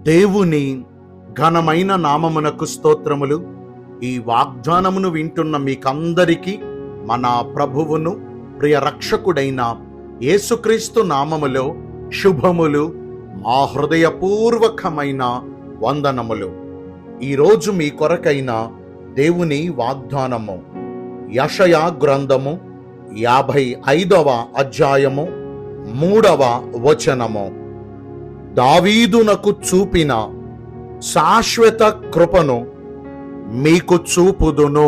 దేవుని ఘనమైన నామమునకు స్తోత్రములు ఈ వాగ్దానమును వింటున్న మీకందరికీ మన ప్రభువును ప్రియ రక్షకుడైన యేసుక్రీస్తు నామములో శుభములు మా హృదయపూర్వకమైన వందనములు ఈరోజు మీ కొరకైన దేవుని వాగ్దానము యషయా గ్రంథము యాభై ఐదవ అధ్యాయము మూడవ వచనము దావీదునకు చూపిన శాశ్వత కృపను మీకు చూపుదును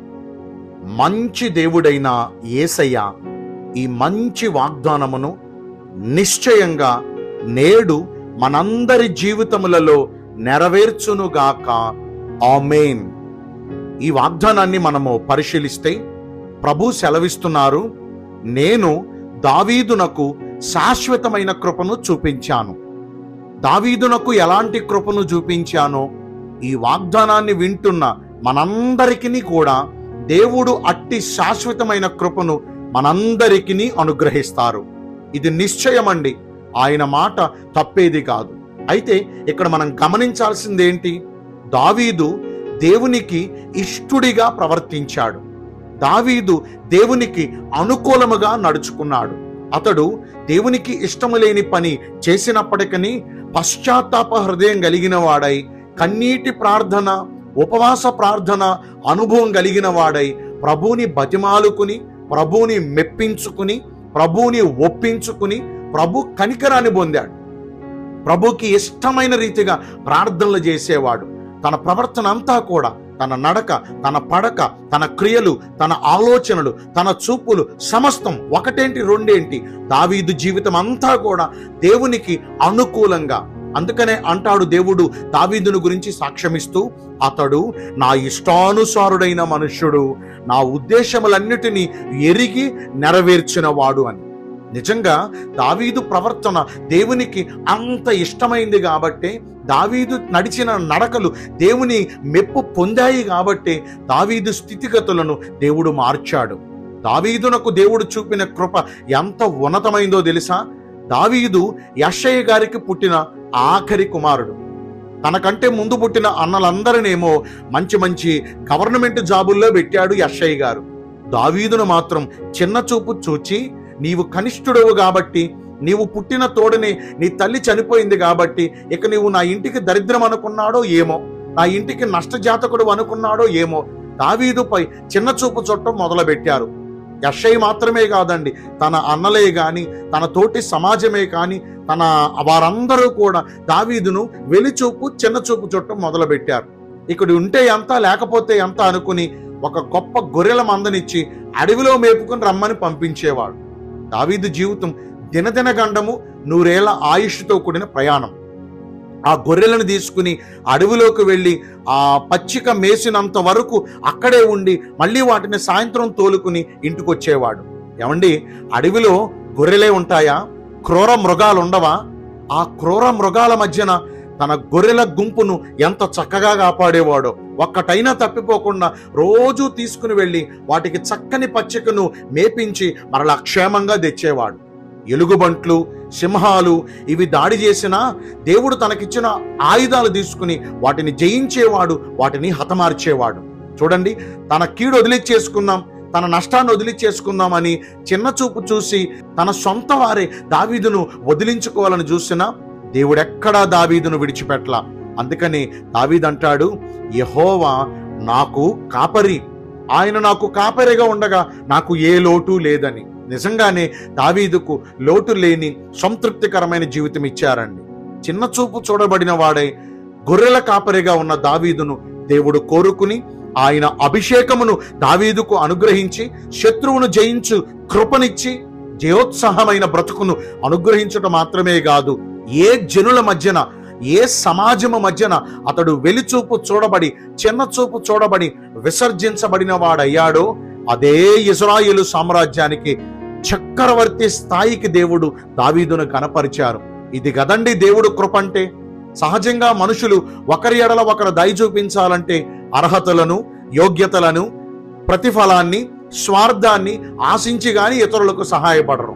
మంచి దేవుడైన యేసయ్య ఈ మంచి వాగ్దానమును నిశ్చయంగా నేడు మనందరి జీవితములలో నెరవేర్చునుగాక ఆమేన్ ఈ వాగ్దానాన్ని మనము పరిశీలిస్తే ప్రభు సెలవిస్తున్నారు నేను దావీదునకు శాశ్వతమైన కృపను చూపించాను దావీదునకు ఎలాంటి కృపను చూపించానో ఈ వాగ్దానాన్ని వింటున్న మనందరికీ కూడా దేవుడు అట్టి శాశ్వతమైన కృపను మనందరికీ అనుగ్రహిస్తారు ఇది నిశ్చయమండి ఆయన మాట తప్పేది కాదు అయితే ఇక్కడ మనం గమనించాల్సింది ఏంటి దావీదు దేవునికి ఇష్టుడిగా ప్రవర్తించాడు దావీదు దేవునికి అనుకూలముగా నడుచుకున్నాడు అతడు దేవునికి ఇష్టము లేని పని చేసినప్పటికీ పశ్చాత్తాప హృదయం కలిగిన వాడై కన్నీటి ప్రార్థన ఉపవాస ప్రార్థన అనుభవం కలిగిన వాడై ప్రభుని బతిమాలుకుని ప్రభుని మెప్పించుకుని ప్రభుని ఒప్పించుకుని ప్రభు కనికరాన్ని పొందాడు ప్రభుకి ఇష్టమైన రీతిగా ప్రార్థనలు చేసేవాడు తన ప్రవర్తన అంతా కూడా తన నడక తన పడక తన క్రియలు తన ఆలోచనలు తన చూపులు సమస్తం ఒకటేంటి రెండేంటి దావీదు జీవితం అంతా కూడా దేవునికి అనుకూలంగా అందుకనే అంటాడు దేవుడు దావీదును గురించి సాక్ష్యమిస్తూ అతడు నా ఇష్టానుసారుడైన మనుష్యుడు నా ఉద్దేశములన్నిటినీ ఎరిగి నెరవేర్చిన వాడు అని నిజంగా దావీదు ప్రవర్తన దేవునికి అంత ఇష్టమైంది కాబట్టి దావీదు నడిచిన నడకలు దేవుని మెప్పు పొందాయి కాబట్టి దావీదు స్థితిగతులను దేవుడు మార్చాడు దావీదునకు దేవుడు చూపిన కృప ఎంత ఉన్నతమైందో తెలుసా దావీదు యషయ్య గారికి పుట్టిన ఆఖరి కుమారుడు తనకంటే ముందు పుట్టిన అన్నలందరినేమో మంచి మంచి గవర్నమెంట్ జాబుల్లో పెట్టాడు యషయ్య గారు దావీదును మాత్రం చిన్న చూపు చూచి నీవు కనిష్ఠుడవు కాబట్టి నీవు పుట్టిన తోడని నీ తల్లి చనిపోయింది కాబట్టి ఇక నీవు నా ఇంటికి దరిద్రం అనుకున్నాడో ఏమో నా ఇంటికి నష్టజాతకుడు అనుకున్నాడో ఏమో దావీదుపై చిన్న చూపు చుట్టం మొదలుపెట్టారు యషయ్ మాత్రమే కాదండి తన అన్నలే గాని తన తోటి సమాజమే కాని తన వారందరూ కూడా దావీదును వెలిచూపు చిన్న చూపు చుట్టం మొదలుపెట్టారు ఇక్కడ ఉంటే ఎంత లేకపోతే ఎంత అనుకుని ఒక గొప్ప గొర్రెల మందనిచ్చి అడవిలో మేపుకుని రమ్మని పంపించేవాడు దావీదు జీవితం దినదిన గండము నూరేళ్ల ఆయుష్తో కూడిన ప్రయాణం ఆ గొర్రెలను తీసుకుని అడవిలోకి వెళ్ళి ఆ పచ్చిక మేసినంత వరకు అక్కడే ఉండి మళ్ళీ వాటిని సాయంత్రం తోలుకుని ఇంటికి వచ్చేవాడు ఏమండి అడవిలో గొర్రెలే ఉంటాయా క్రూర మృగాలు ఉండవా ఆ క్రూర మృగాల మధ్యన తన గొర్రెల గుంపును ఎంత చక్కగా కాపాడేవాడో ఒక్కటైనా తప్పిపోకుండా రోజు తీసుకుని వెళ్ళి వాటికి చక్కని పచ్చికను మేపించి మరలా క్షేమంగా తెచ్చేవాడు ఎలుగుబంట్లు సింహాలు ఇవి దాడి చేసినా దేవుడు తనకిచ్చిన ఆయుధాలు తీసుకుని వాటిని జయించేవాడు వాటిని హతమార్చేవాడు చూడండి తన కీడు వదిలిచ్చేసుకుందాం తన నష్టాన్ని వదిలిచ్చేసుకుందామని చిన్న చూపు చూసి తన సొంత వారే దావీదును వదిలించుకోవాలని చూసినా దేవుడెక్కడా దావీదును విడిచిపెట్టలా అందుకని దావీదంటాడు యహోవా నాకు కాపరి ఆయన నాకు కాపరిగా ఉండగా నాకు ఏ లోటు లేదని నిజంగానే దావీదుకు లోటు లేని సంతృప్తికరమైన జీవితం ఇచ్చారండి చిన్న చూపు చూడబడిన వాడై గొర్రెల కాపరిగా ఉన్న దావీదును దేవుడు కోరుకుని ఆయన అభిషేకమును దావీదుకు అనుగ్రహించి శత్రువును జయించు కృపనిచ్చి జయోత్సాహమైన బ్రతుకును అనుగ్రహించటం మాత్రమే కాదు ఏ జనుల మధ్యన ఏ సమాజము మధ్యన అతడు వెలిచూపు చూడబడి చిన్న చూపు చూడబడి విసర్జించబడిన వాడయ్యాడో అదే ఇజ్రాయేలు సామ్రాజ్యానికి చక్రవర్తి స్థాయికి దేవుడు దావీదును కనపరిచారు ఇది గదండి దేవుడు కృపంటే సహజంగా మనుషులు ఒకరి ఎడల ఒకరు దయ చూపించాలంటే అర్హతలను యోగ్యతలను ప్రతిఫలాన్ని స్వార్థాన్ని ఆశించి గాని ఇతరులకు సహాయపడరు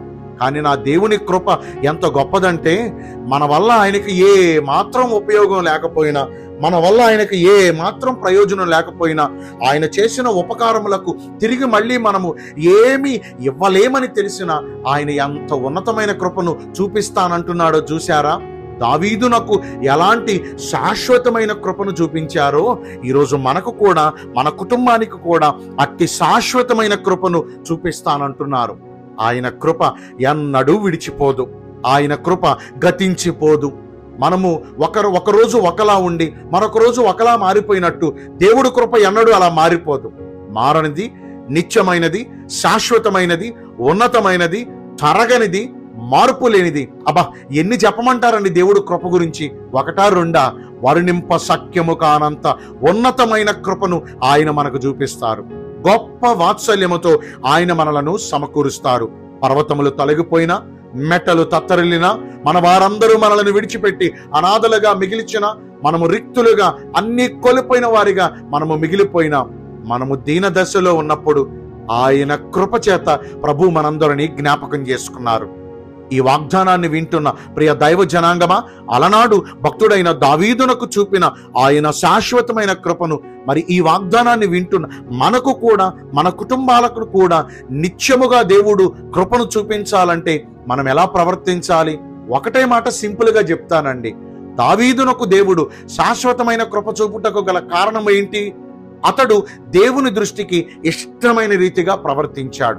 కానీ నా దేవుని కృప ఎంత గొప్పదంటే మన వల్ల ఆయనకి ఏ మాత్రం ఉపయోగం లేకపోయినా మన వల్ల ఆయనకి ఏ మాత్రం ప్రయోజనం లేకపోయినా ఆయన చేసిన ఉపకారములకు తిరిగి మళ్ళీ మనము ఏమి ఇవ్వలేమని తెలిసిన ఆయన ఎంత ఉన్నతమైన కృపను చూపిస్తానంటున్నాడో చూశారా దావీదునకు ఎలాంటి శాశ్వతమైన కృపను చూపించారో ఈరోజు మనకు కూడా మన కుటుంబానికి కూడా అట్టి శాశ్వతమైన కృపను చూపిస్తానంటున్నారు ఆయన కృప ఎన్నడూ విడిచిపోదు ఆయన కృప గతించిపోదు మనము ఒకరు ఒకరోజు ఒకలా ఉండి మరొక రోజు ఒకలా మారిపోయినట్టు దేవుడి కృప ఎన్నడూ అలా మారిపోదు మారనిది నిత్యమైనది శాశ్వతమైనది ఉన్నతమైనది తరగనిది మార్పు లేనిది అబ్బా ఎన్ని చెప్పమంటారండి దేవుడు కృప గురించి ఒకటా రెండా వర్ణింప సఖ్యము కానంత ఉన్నతమైన కృపను ఆయన మనకు చూపిస్తారు గొప్ప వాత్సల్యముతో ఆయన మనలను సమకూరుస్తారు పర్వతములు తొలగిపోయినా మెట్టలు తత్తరిల్లినా మన వారందరూ మనలను విడిచిపెట్టి అనాథలుగా మిగిల్చిన మనము రిక్తులుగా అన్ని కోల్పోయిన వారిగా మనము మిగిలిపోయినా మనము దీన దశలో ఉన్నప్పుడు ఆయన కృప చేత ప్రభు మనందరినీ జ్ఞాపకం చేసుకున్నారు ఈ వాగ్దానాన్ని వింటున్న ప్రియ దైవ జనాంగమా అలనాడు భక్తుడైన దావీదునకు చూపిన ఆయన శాశ్వతమైన కృపను మరి ఈ వాగ్దానాన్ని వింటున్న మనకు కూడా మన కుటుంబాలకు కూడా నిత్యముగా దేవుడు కృపను చూపించాలంటే మనం ఎలా ప్రవర్తించాలి ఒకటే మాట సింపుల్ గా చెప్తానండి దావీదునకు దేవుడు శాశ్వతమైన కృప చూపుటకు గల కారణం ఏంటి అతడు దేవుని దృష్టికి ఇష్టమైన రీతిగా ప్రవర్తించాడు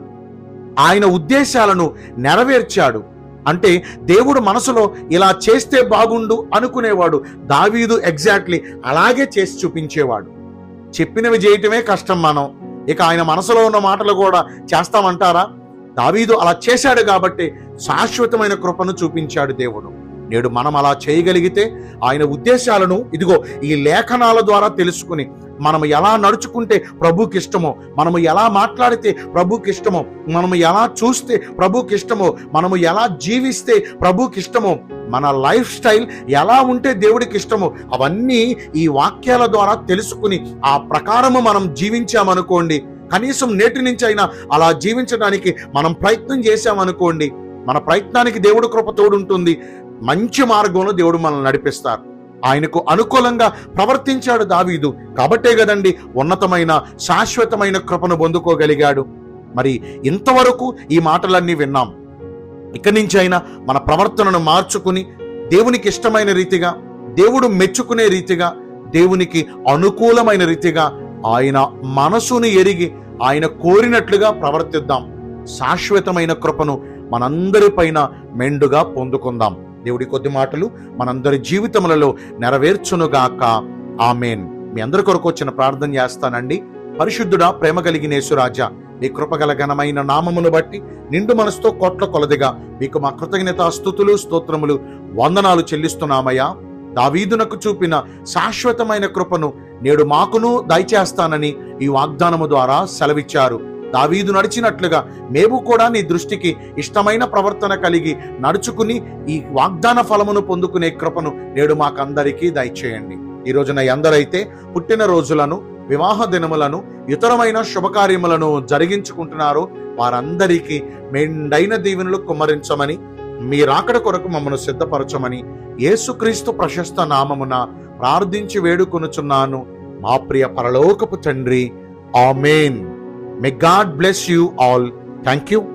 ఆయన ఉద్దేశాలను నెరవేర్చాడు అంటే దేవుడు మనసులో ఇలా చేస్తే బాగుండు అనుకునేవాడు దావీదు ఎగ్జాక్ట్లీ అలాగే చేసి చూపించేవాడు చెప్పినవి చేయటమే కష్టం మనం ఇక ఆయన మనసులో ఉన్న మాటలు కూడా చేస్తామంటారా దావీదు అలా చేశాడు కాబట్టి శాశ్వతమైన కృపను చూపించాడు దేవుడు నేడు మనం అలా చేయగలిగితే ఆయన ఉద్దేశాలను ఇదిగో ఈ లేఖనాల ద్వారా తెలుసుకుని మనము ఎలా నడుచుకుంటే ప్రభుకి ఇష్టమో మనము ఎలా మాట్లాడితే ప్రభుకి ఇష్టమో మనము ఎలా చూస్తే ప్రభుకి ఇష్టమో మనము ఎలా జీవిస్తే ప్రభుకి ఇష్టమో మన లైఫ్ స్టైల్ ఎలా ఉంటే దేవుడికి ఇష్టమో అవన్నీ ఈ వాక్యాల ద్వారా తెలుసుకుని ఆ ప్రకారము మనం జీవించామనుకోండి కనీసం నేటి నుంచి అయినా అలా జీవించడానికి మనం ప్రయత్నం చేశామనుకోండి మన ప్రయత్నానికి దేవుడు కృప తోడుంటుంది మంచి మార్గంలో దేవుడు మనల్ని నడిపిస్తారు ఆయనకు అనుకూలంగా ప్రవర్తించాడు దావీదు కాబట్టే కదండి ఉన్నతమైన శాశ్వతమైన కృపను పొందుకోగలిగాడు మరి ఇంతవరకు ఈ మాటలన్నీ విన్నాం ఇక్కడి నుంచి అయినా మన ప్రవర్తనను మార్చుకుని దేవునికి ఇష్టమైన రీతిగా దేవుడు మెచ్చుకునే రీతిగా దేవునికి అనుకూలమైన రీతిగా ఆయన మనసుని ఎరిగి ఆయన కోరినట్లుగా ప్రవర్తిద్దాం శాశ్వతమైన కృపను మనందరిపైన మెండుగా పొందుకుందాం దేవుడి కొద్ది మాటలు మనందరి జీవితములలో నెరవేర్చునుగాక ఆమెన్ మీ అందరి కొరకు వచ్చిన ప్రార్థన చేస్తానండి పరిశుద్ధుడా ప్రేమ కలిగిన యేసురాజా నీ కృపగల ఘనమైన నామమును బట్టి నిండు మనసుతో కోట్ల కొలదిగా మీకు మా కృతజ్ఞత స్థుతులు స్తోత్రములు వందనాలు చెల్లిస్తున్నామయ్యా దావీదునకు చూపిన శాశ్వతమైన కృపను నేడు మాకును దయచేస్తానని ఈ వాగ్దానము ద్వారా సెలవిచ్చారు దావీదు నడిచినట్లుగా మేము కూడా నీ దృష్టికి ఇష్టమైన ప్రవర్తన కలిగి నడుచుకుని ఈ వాగ్దాన ఫలమును పొందుకునే కృపను నేడు మాకందరికీ దయచేయండి ఈ రోజున ఎందరైతే పుట్టిన రోజులను వివాహ దినములను ఇతరమైన శుభకార్యములను జరిగించుకుంటున్నారో వారందరికీ మెండైన దీవెనలు కుమ్మరించమని మీ రాకడ కొరకు మమ్మను సిద్ధపరచమని యేసుక్రీస్తు ప్రశస్త నామమున ప్రార్థించి వేడుకొనుచున్నాను మా ప్రియ పరలోకపు తండ్రి amen may God bless you all thank you